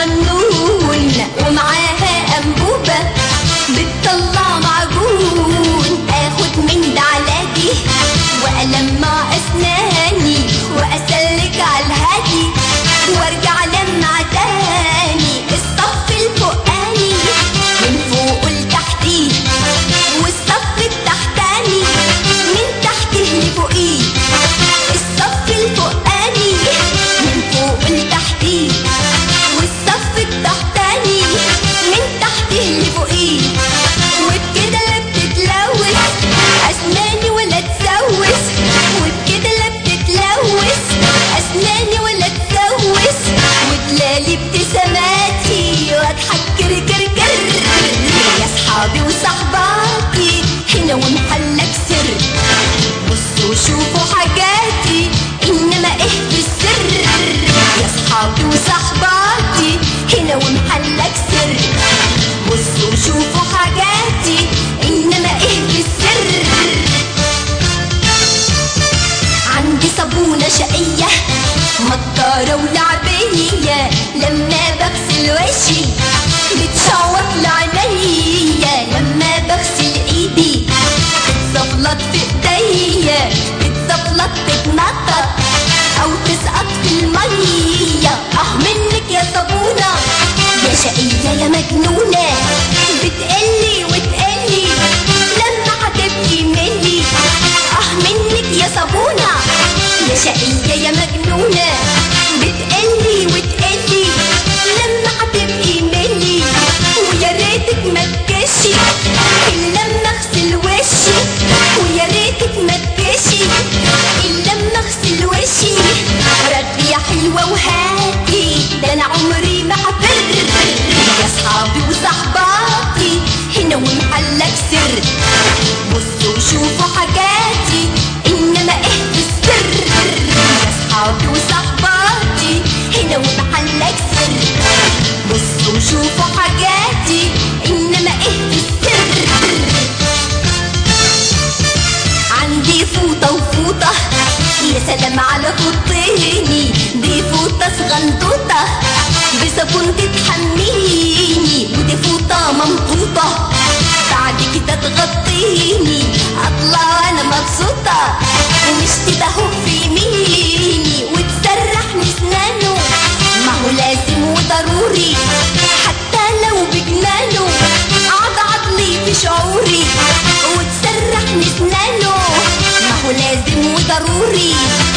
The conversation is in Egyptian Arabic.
صغنون ومعاها أنبوبة بتطلع معجون اخد من ده علاجي والمع اسناني واسلك على الهادي وارجع لمع تاني الصف الفوقاني من فوق لتحتيه والصف التحتاني من تحته لفوقيه الصف الفوقاني من فوق لتحتيه والصف التحتاني من تحته لفوقيه وبكده لا بتتلوث اسناني ولا تسوس وبكده لا بتتلوث اسناني ولا تسوس وتلالي ابتساماتي واضحك كر كر كر يا اصحابي وصحباتي هنا ومحلك سر بصوا شوفوا حاجاتي انما ايه بالسر يا اصحابي وصحباتي هنا ومحلك سر بصوا شوفوا حاجاتي انما ايه بالسر عندي صابونة شقية مطارة ولعبية لما بغسل وشي بتشوط لعينيا لما بغسل ايدي بتزفلط في ايديا بتزفلط تتنطط او تسقط في المية اه منك يا صابونة يا شقية يا مجنونة بتقلي وتقلي لما هتبقي مني اه منك يا صابونة يا شقية يا مجنونة بتقلي وتقلي لما هتبقي مني ويا ريتك ما تكشي إلا لما اغسل وشي ويا ريتك ما تكشي إلا لما اغسل وشي ربي يا حلوة وهاتي ده أنا عمري ما هفر يا صحابي وصحباتي هنا ومحلك سر بصوا شوفوا حاجاتي انما ايه بالسر يا صحابي وصحباتي هنا ومحلك سر بصوا شوفوا حاجاتي انما ايه بالسر عندي فوطة وفوطة يا سلام على فوطيني دي فوطة صغنطوطة بصابون تتحميني ودي فوطة ممطوطة بعد كده تغطيني اطلع انا مبسوطة ومش تبهو في يميني وتسرحني سنانه ما هو لازم وضروري حتى لو بجنانه اقعد عضلي في شعوري وتسرحني سنانه ما هو لازم وضروري